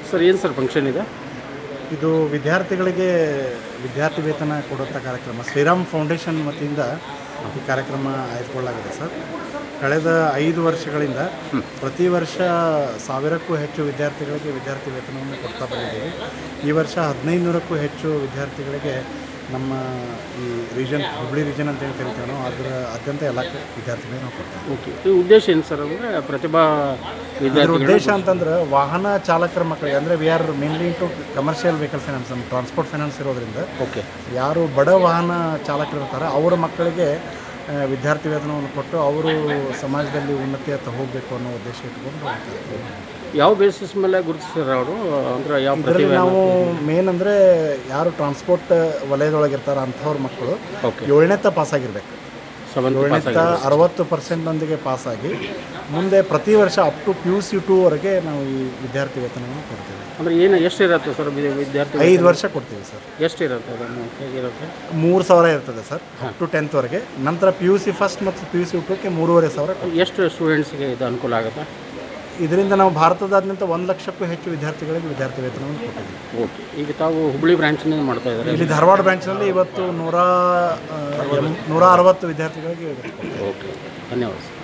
Sir ಏನು sir function ಇದೆ ಇದು ವಿದ್ಯಾರ್ಥಿಗಳಿಗೆ ವಿದ್ಯಾರ್ಥಿ ವೇತನ ಕೊಡುವಂಥ ಕಾರ್ಯಕ್ರಮ ಶ್ರೀರಾಮ್ ಫೌಂಡೇಶನ್ ವತಿಯಿಂದ ಈ ಕಾರ್ಯಕ್ರಮ ಆಯ್ದುಕೊಳ್ಳಲಾಗಿದೆ ಸರ್ ಕಳೆದ ಐದು ವರ್ಷಗಳಿಂದ ಪ್ರತಿ ವರ್ಷ ಸಾವಿರಕ್ಕೂ ಹೆಚ್ಚು ವಿದ್ಯಾರ್ಥಿಗಳಿಗೆ ವಿದ್ಯಾರ್ಥಿ ವೇತನವನ್ನು ಕೊಡ್ತಾ ಬಂದಿದ್ದೀವಿ ಈ ವರ್ಷ ಹದಿನೈದು ನೂರಕ್ಕೂ ಹೆಚ್ಚು ವಿದ್ಯಾರ್ಥಿಗಳಿಗೆ ನಮ್ಮ ಈ ರೀಜನ್ ಹುಬ್ಳಿ ರೀಜನ್ ಅಂತ ಹೇಳಿ ಕರಿತೀವಿ ನಾವು ಅದರ ಅತ್ಯಂತ ಎಲ್ಲ ವಿದ್ಯಾರ್ಥಿಗಳಿಗೆ ನಾವು ಕೊಡ್ತೀವಿ ಓಕೆ ಈ ಉದ್ದೇಶ ಏನು ಸರ್ ಅಂದರೆ ಪ್ರತಿಭಾ ಇದರ ವಿದ್ಯಾರ್ಥಿಗಳು ಉದ್ದೇಶ ಅಂತಂದ್ರೆ ವಾಹನ ಚಾಲಕರ ಮಕ್ಕಳಿಗೆ ಅಂದರೆ we are mainly to commercial vehicle finance ನಮ್ಮ ಟ್ರಾನ್ಸ್ಪೋರ್ಟ್ ಫೈನಾನ್ಸ್ ಇರೋದ್ರಿಂದ ಓಕೆ ಯಾರು ಬಡ ವಾಹನ ಚಾಲಕರು ಇರ್ತಾರೆ ಅವರ ಮಕ್ಕಳಿಗೆ ಆ, ವಿದ್ಯಾರ್ಥಿ ವೇತನವನ್ನು ಕೊಟ್ಟು ಅವರು ಸಮಾಜದಲ್ಲಿ ಉನ್ನತಿಯತ್ತ ಹೋಗಬೇಕು ಅನ್ನೋ ಉದ್ದೇಶ ಇಟ್ಕೊಂಡು ಮಾಡ್ತಿರ್ತೀವಿ. ಯಾವ ಬೇಸಿಸ್ ಮೇಲೆ ಗುರುತಿಸಿರ ಅವರು ಅಂದ್ರೆ ಯಾವ ಇದರಲ್ಲಿ ಪ್ರತಿಭೆ ನಾವು ಮೇನ್ ಅಂದರೆ ಯಾರು ಟ್ರಾನ್ಸ್ಪೋರ್ಟ್ ವಲಯದೊಳಗೆ ಇರ್ತಾರೆ ಅಂಥವ್ರ ಮಕ್ಕಳು ಓಕೆ ಏಳನೇತ್ತ ಪಾಸಾಗಿರ್ಬೇಕು ಸೆವೆಂತ್ ಏಳನೇತ್ತ ಅರವತ್ತು ಪರ್ಸೆಂಟ್ನೊಂದಿಗೆ ಪಾಸಾಗಿ ಮುಂದೆ ಪ್ರತಿ ವರ್ಷ up to P U C ಟೂವರೆಗೆ ನಾವು ಈ ವಿದ್ಯಾರ್ಥಿ ವೇತನವನ್ನು ಕೊಡ್ತೀವಿ ಅಂದರೆ ಏನು ಎಷ್ಟಿರುತ್ತೆ ಸರ್ ವಿದ್ಯಾ- ವಿದ್ಯಾರ್ಥಿ ಐದು ವರ್ಷ ಕೊಡ್ತೀವಿ ಸರ್ ಎಷ್ಟಿರುತ್ತೆ ಅದನ್ನು ಹೇಗಿರುತ್ತೆ ಮೂರು ಸಾವಿರ ಇರ್ತದೆ ಸರ್ ಟು ಟೆಂತ್ವರೆಗೆ ನಂತರ ಪಿ ಯು ಸಿ ಫಸ್ಟ್ ಮತ್ತು ಪಿ ಯು ಸಿ ಟೂಕ್ಕೆ ಮೂರುವರೆ ಸಾವಿರ ಕೊಡ್ತೀವಿ. ಎಷ್ಟು ಸ್ಟೂಡೆಂಟ್ಸ್ಗೆ ಇದು ಅನುಕೂಲ ಆಗುತ್ತೆ ಇದರಿಂದ ನಾವು ಭಾರತದಾದ್ಯಂತ ಒಂದು ಲಕ್ಷಕ್ಕೂ ಹೆಚ್ಚು ವಿದ್ಯಾರ್ಥಿಗಳಿಗೆ ವಿದ್ಯಾರ್ಥಿ ವೇತನವನ್ನು ಕೊಟ್ಟಿದ್ದೀವಿ ಓಕೆ ಈಗ ತಾವು ಹುಬ್ಳಿ ಬ್ರಾಂಚ್ನಿಂದ ಮಾಡ್ತಾ ಇದ್ದಾರೆ ಇಲ್ಲಿ ಧಾರವಾಡ ಬ್ರಾಂಚ್ನಲ್ಲಿ ಇವತ್ತು ನೂರ ಆ, ಎಂ- ನೂರ ಅರವತ್ತು ವಿದ್ಯಾರ್ಥಿಗಳಿಗೆ ಓಕೆ ಧನ್ಯವಾದ ಸರ್